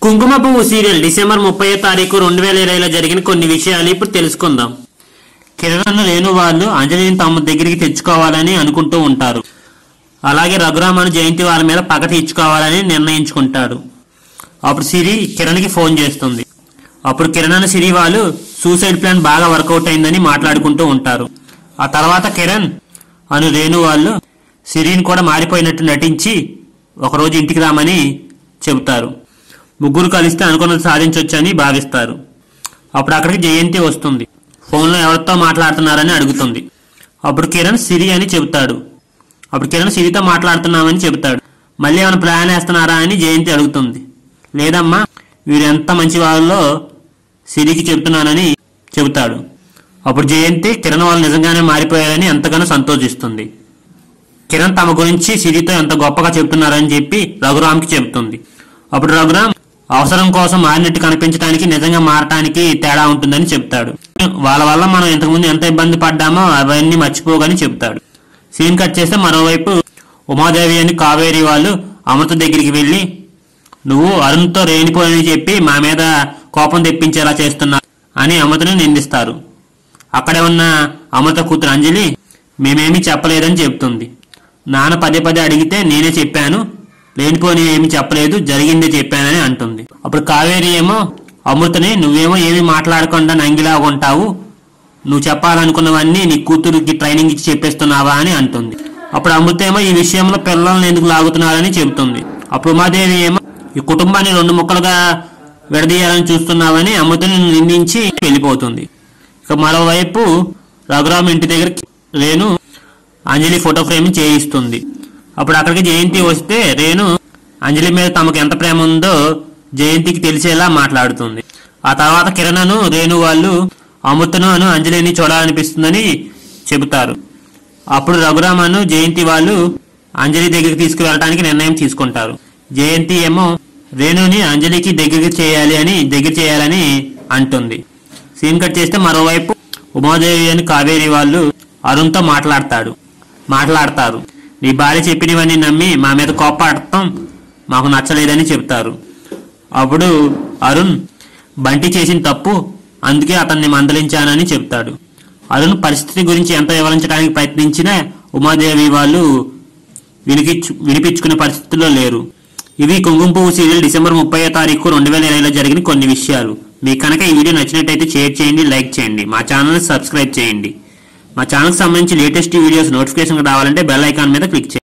కుంకుమ పువ్వు serial December ముప్పై తారీఖు రెండు వేల ఇరవైలో జరిగిన కొన్ని విషయాలు ఇప్పుడు తెలుసుకుందాం కిరణ్ రేణు వాళ్ళు అంజలిని తమ దగ్గరికి తెచ్చుకోవాలని అనుకుంటూ ఉంటారు అలాగే రఘురామన్ జయంతి వాళ్ళ మీద పగ తీర్చుకోవాలని నిర్ణయించుకుంటాడు అప్పుడు సిరి కిరణ్కి ఫోన్ చేస్తుంది అప్పుడు కిరణ్ అని సిరి వాళ్ళు సూసైడ్ ప్లాన్ బాగా వర్కౌట్ అయిందని మాట్లాడుకుంటూ ఉంటారు ఆ తర్వాత కిరణ్ అను రేణు వాళ్ళు సిరిని కూడా మారిపోయినట్టు నటించి ఒకరోజు ఇంటికి రామని చెబుతారు ముగ్గురు కలిస్తే అనుకున్నది సాధించవచ్చని భావిస్తారు అప్పుడు అక్కడికి జయంతి వస్తుంది ఫోన్లో ఎవరితో మాట్లాడుతున్నారని అడుగుతుంది అప్పుడు కిరణ్ సిరి అని చెబుతాడు అప్పుడు కిరణ్ సిరితో మాట్లాడుతున్నామని చెబుతాడు మళ్ళీ ఏమైనా ప్లాన్ వేస్తున్నారా అని జయంతి అడుగుతుంది లేదమ్మా వీరు ఎంత మంచి వాళ్ళలో సిరికి చెబుతున్నానని చెబుతాడు అప్పుడు జయంతి కిరణ్ వాళ్ళు నిజంగానే మారిపోయారని ఎంతగానో సంతోషిస్తుంది కిరణ్ తమ గురించి సిరితో ఎంత గొప్పగా చెబుతున్నారని చెప్పి రఘురామ్కి చెబుతుంది అప్పుడు రఘురామ్ అవసరం కోసం మారినట్టు కనిపించడానికి నిజంగా మారటానికి తేడా ఉంటుందని చెప్తాడు వాళ్ళ వల్ల మనం ఇంతకుముందు ఎంత ఇబ్బంది పడ్డామో అవన్నీ మర్చిపోగాని చెప్తాడు సీన్ కట్ చేస్తే మరోవైపు ఉమాదేవి అని కావేరి వాళ్ళు అమృత దగ్గరికి వెళ్ళి నువ్వు అరుణ్తో రేణిపోయని చెప్పి మా మీద కోపం తెప్పించేలా చేస్తున్నా అని అమృతని నిందిస్తారు అక్కడే ఉన్న అమృత కూతురు అంజలి మేమేమీ చెప్పలేదని చెప్తుంది నాన్న పదే పదే అడిగితే నేనే చెప్పాను లేనిపోని ఏమీ చెప్పలేదు జరిగిందే చెప్పానని అంటుంది అప్పుడు కావేరి ఏమో అమృతని నువ్వేమో ఏమీ మాట్లాడకుండా నంగిలా ఉంటావు నువ్వు చెప్పాలనుకున్నవన్నీ నీ కూతురికి ట్రైనింగ్ ఇచ్చి చెప్పేస్తున్నావా అని అంటుంది అప్పుడు అమృత ఏమో ఈ విషయంలో పిల్లల్ని ఎందుకు లాగుతున్నారని చెబుతుంది అప్పుడు ఉమాదేవి ఏమో ఈ కుటుంబాన్ని రెండు ముక్కలుగా విడదీయాలని చూస్తున్నావని అమృతని నిందించి వెళ్ళిపోతుంది ఇక మరోవైపు రఘురామ్ ఇంటి దగ్గర రేణు అంజలి ఫోటో ఫ్రేమ్ చేయిస్తుంది అప్పుడు అక్కడికి జయంతి వస్తే రేణు అంజలి మీద తమకు ఎంత ప్రేమ ఉందో జయంతికి తెలిసేలా మాట్లాడుతుంది ఆ తర్వాత కిరణను రేణు వాళ్ళు అమృతను అను అంజలిని చూడాలనిపిస్తుందని చెబుతారు అప్పుడు రఘురామను జయంతి వాళ్ళు అంజలి దగ్గరికి తీసుకువెళ్ళడానికి నిర్ణయం తీసుకుంటారు జయంతి ఏమో రేణుని అంజలికి దగ్గరికి చేయాలి అని దగ్గర చేయాలని అంటుంది సీన్ కట్ చేస్తే మరోవైపు ఉమాదేవి అని కావేరి వాళ్ళు అరుణ్తో మాట్లాడతాడు మాట్లాడతారు నీ భార్య చెప్పినవన్నీ నమ్మి మా మీద కోపాడటం మాకు నచ్చలేదని చెప్తారు అప్పుడు అరుణ్ బంటి చేసిన తప్పు అందుకే అతన్ని మందలించానని చెప్తాడు అరుణ్ పరిస్థితి గురించి ఎంత వివరించడానికి ప్రయత్నించినా ఉమాదేవి వాళ్ళు వినిపించు వినిపించుకునే పరిస్థితుల్లో లేరు ఇవి కుంకుమ పువ్వు సీరియల్ డిసెంబర్ ముప్పై తారీఖు రెండు వేల ఇరవైలో జరిగిన కొన్ని విషయాలు మీకు కనుక ఈ వీడియో నచ్చినట్టయితే షేర్ చేయండి లైక్ చేయండి మా ఛానల్ని సబ్స్క్రైబ్ చేయండి మా ఛానల్కి సంబంధించి లేటెస్ట్ వీడియోస్ నోటిఫికేషన్ రావాలంటే బెల్ ఐకాన్ మీద క్లిక్ చేయండి